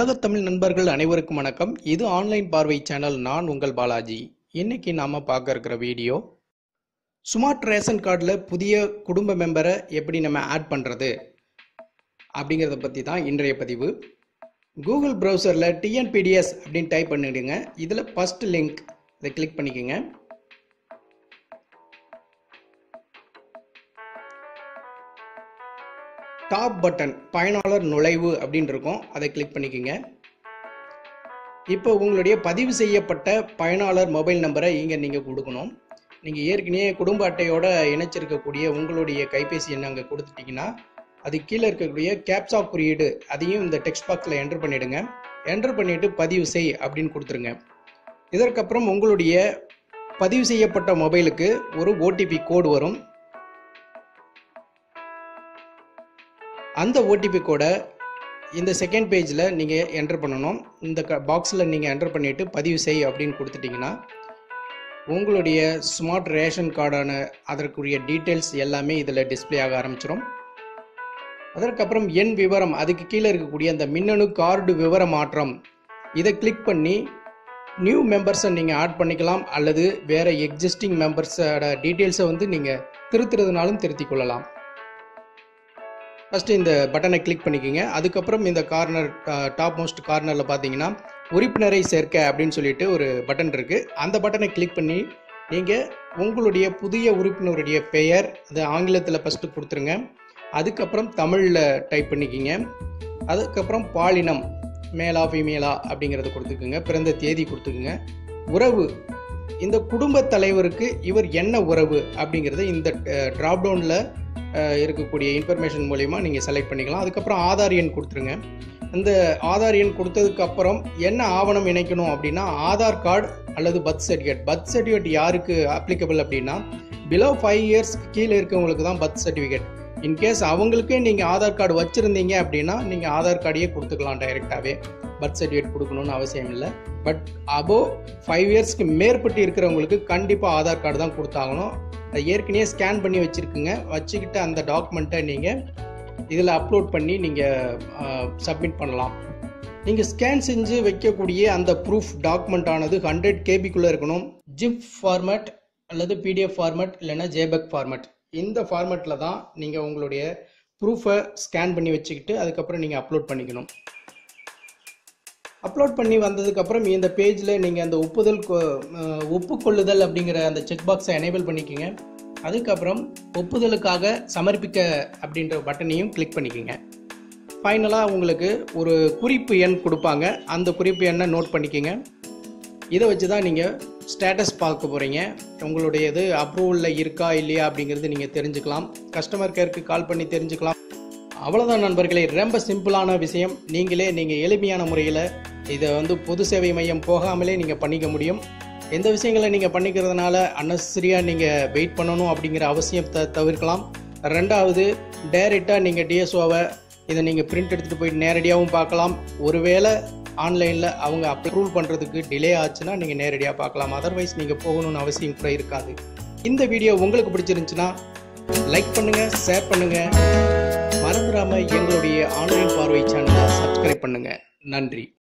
உலகத் தமிழ் நண்பர்கள் அனைவருக்கும் வணக்கம் இது ஆன்லைன் பார்வை சேனல் நான் உங்கள் பாலாஜி இன்னைக்கு நாம பார்க்க இருக்கிற வீடியோ ஸ்மார்ட் ரேஷன் கார்டில் புதிய குடும்ப மெம்பரை எப்படி நம்ம ஆட் பண்ணுறது அப்படிங்கிறத பற்றி தான் இன்றைய பதிவு கூகுள் ப்ரௌசரில் டிஎன்பிடிஎஸ் அப்படின்னு டைப் பண்ணிடுங்க இதில் ஃபர்ஸ்ட் லிங்க் இதை கிளிக் பண்ணிக்கோங்க டாப் பட்டன் பயனாளர் நுழைவு அப்படின்னு இருக்கும் அதை கிளிக் பண்ணிக்கோங்க இப்போ உங்களுடைய பதிவு செய்யப்பட்ட பயனாளர் மொபைல் நம்பரை இங்கே நீங்கள் கொடுக்கணும் நீங்கள் ஏற்கனவே குடும்ப அட்டையோட இணைச்சிருக்கக்கூடிய உங்களுடைய கைபேசி எண்ணை அங்கே கொடுத்துட்டீங்கன்னா அது கீழே இருக்கக்கூடிய கேப்சா குறியீடு அதையும் இந்த டெக்ஸ்ட் பாக்ஸில் என்டர் பண்ணிவிடுங்க என்டர் பண்ணிவிட்டு பதிவு செய் அப்படின்னு கொடுத்துருங்க இதற்கப்புறம் உங்களுடைய பதிவு செய்யப்பட்ட மொபைலுக்கு ஒரு ஓடிபி கோடு வரும் அந்த ஓடிபி கோடை இந்த செகண்ட் பேஜில் நீங்கள் என்டர் பண்ணணும் இந்த க பாக்ஸில் நீங்கள் என்டர் பண்ணிவிட்டு பதிவு செய் அப்படின்னு கொடுத்துட்டிங்கன்னா உங்களுடைய ஸ்மார்ட் ரேஷன் கார்டான அதற்குரிய டீட்டெயில்ஸ் எல்லாமே இதில் டிஸ்பிளே ஆக ஆரம்பிச்சிடும் அதற்கப்புறம் என் விவரம் அதுக்கு கீழே இருக்கக்கூடிய அந்த மின்னணு கார்டு விவர மாற்றம் இதை கிளிக் பண்ணி நியூ மெம்பர்ஸை நீங்கள் ஆட் பண்ணிக்கலாம் அல்லது வேறு எக்ஸிஸ்டிங் மெம்பர்ஸோட டீட்டெயில்ஸை வந்து நீங்கள் திருத்துறதுனாலும் திருத்திக் கொள்ளலாம் ஃபஸ்ட்டு இந்த பட்டனை கிளிக் பண்ணிக்கோங்க அதுக்கப்புறம் இந்த கார்னர் டாப் மோஸ்ட் கார்னரில் பார்த்தீங்கன்னா உறுப்பினரை சேர்க்க அப்படின்னு சொல்லிட்டு ஒரு பட்டன் இருக்குது அந்த பட்டனை கிளிக் பண்ணி நீங்கள் உங்களுடைய புதிய உறுப்பினருடைய பெயர் அது ஆங்கிலத்தில் ஃபஸ்ட்டு கொடுத்துருங்க அதுக்கப்புறம் தமிழில் டைப் பண்ணிக்கிங்க அதுக்கப்புறம் பாலினம் மேலா ஃபீமேலா அப்படிங்கிறத கொடுத்துக்குங்க பிறந்த தேதி கொடுத்துக்குங்க உறவு இந்த குடும்ப தலைவருக்கு இவர் என்ன உறவு அப்படிங்கிறத இந்த ட்ராப்டவுனில் இருக்கக்கூடிய இன்ஃபர்மேஷன் மூலயமா நீங்கள் செலக்ட் பண்ணிக்கலாம் அதுக்கப்புறம் ஆதார் எண் கொடுத்துருங்க இந்த ஆதார் எண் கொடுத்ததுக்கு அப்புறம் என்ன ஆவணம் இணைக்கணும் அப்படின்னா ஆதார் கார்டு அல்லது பர்த் சர்டிஃபிகேட் பர்த் சர்டிஃபிகேட் யாருக்கு அப்ளிகபிள் அப்படின்னா பிலோ ஃபைவ் இயர்ஸ் கீழே இருக்கவங்களுக்கு தான் பர்த் சர்டிஃபிகேட் இன்கேஸ் அவங்களுக்கே நீங்கள் ஆதார் கார்டு வச்சுருந்தீங்க அப்படின்னா நீங்கள் ஆதார் கார்டையே கொடுத்துக்கலாம் டைரெக்டாகவே பர்த் சர்டிஃபிகேட் கொடுக்கணும்னு அவசியம் இல்லை பட் அபோவ் ஃபைவ் இயர்ஸ்க்கு மேற்பட்டு இருக்கிறவங்களுக்கு கண்டிப்பாக ஆதார் கார்டு தான் கொடுத்தாகணும் அதை ஏற்கனவே ஸ்கேன் பண்ணி வச்சுருக்குங்க வச்சுக்கிட்டு அந்த டாக்குமெண்ட்டை நீங்கள் இதில் அப்லோட் பண்ணி நீங்கள் சப்மிட் பண்ணலாம் நீங்கள் ஸ்கேன் செஞ்சு வைக்கக்கூடிய அந்த ப்ரூஃப் டாக்குமெண்ட் ஆனது ஹண்ட்ரட் கேபிக்குள்ளே இருக்கணும் ஜிப் ஃபார்மேட் அல்லது பிடிஎஃப் ஃபார்மேட் இல்லைன்னா ஜேபக் ஃபார்மேட் இந்த ஃபார்மேட்டில் தான் நீங்கள் உங்களுடைய ப்ரூஃபை ஸ்கேன் பண்ணி வச்சுக்கிட்டு அதுக்கப்புறம் நீங்கள் அப்லோட் பண்ணிக்கணும் அப்லோட் பண்ணி வந்ததுக்கப்புறம் இந்த பேஜில் நீங்கள் அந்த ஒப்புதல் ஒப்புக்கொள்ளுதல் அப்படிங்கிற அந்த செக் பாக்ஸை எனேபிள் பண்ணிக்கோங்க அதுக்கப்புறம் ஒப்புதலுக்காக சமர்ப்பிக்க அப்படின்ற பட்டனையும் கிளிக் பண்ணிக்கோங்க ஃபைனலாக உங்களுக்கு ஒரு குறிப்பு எண் கொடுப்பாங்க அந்த குறிப்பு எண்ணை நோட் பண்ணிக்கோங்க இதை வச்சு தான் நீங்கள் ஸ்டேட்டஸ் பார்க்க போகிறீங்க உங்களுடையது அப்ரூவலில் இருக்கா இல்லையா அப்படிங்கிறது நீங்கள் தெரிஞ்சுக்கலாம் கஸ்டமர் கேருக்கு கால் பண்ணி தெரிஞ்சுக்கலாம் அவ்வளோதான் நண்பர்களே ரொம்ப சிம்பிளான விஷயம் நீங்களே நீங்கள் எளிமையான முறையில் இதை வந்து பொது சேவை மையம் போகாமலே நீங்கள் பண்ணிக்க முடியும் எந்த விஷயங்களை நீங்கள் பண்ணிக்கிறதுனால அன்னெசரியாக நீங்கள் வெயிட் பண்ணணும் அப்படிங்கிற அவசியம் த தவிர்க்கலாம் ரெண்டாவது டைரெக்டாக நீங்கள் டிஎஸ்ஓவை இதை நீங்கள் பிரிண்ட் எடுத்துகிட்டு போய் நேரடியாகவும் பார்க்கலாம் ஒருவேளை ஆன்லைனில் அவங்க அப்ரூவல் பண்ணுறதுக்கு டிலே ஆச்சுன்னா நீங்கள் நேரடியாக பார்க்கலாம் அதர்வைஸ் நீங்கள் போகணும்னு அவசியம் கூட இருக்காது இந்த வீடியோ உங்களுக்கு பிடிச்சிருந்துச்சுன்னா லைக் பண்ணுங்கள் ஷேர் பண்ணுங்கள் மறந்துடாமல் எங்களுடைய ஆன்லைன் பார்வை சேனலை சப்ஸ்கிரைப் பண்ணுங்கள் நன்றி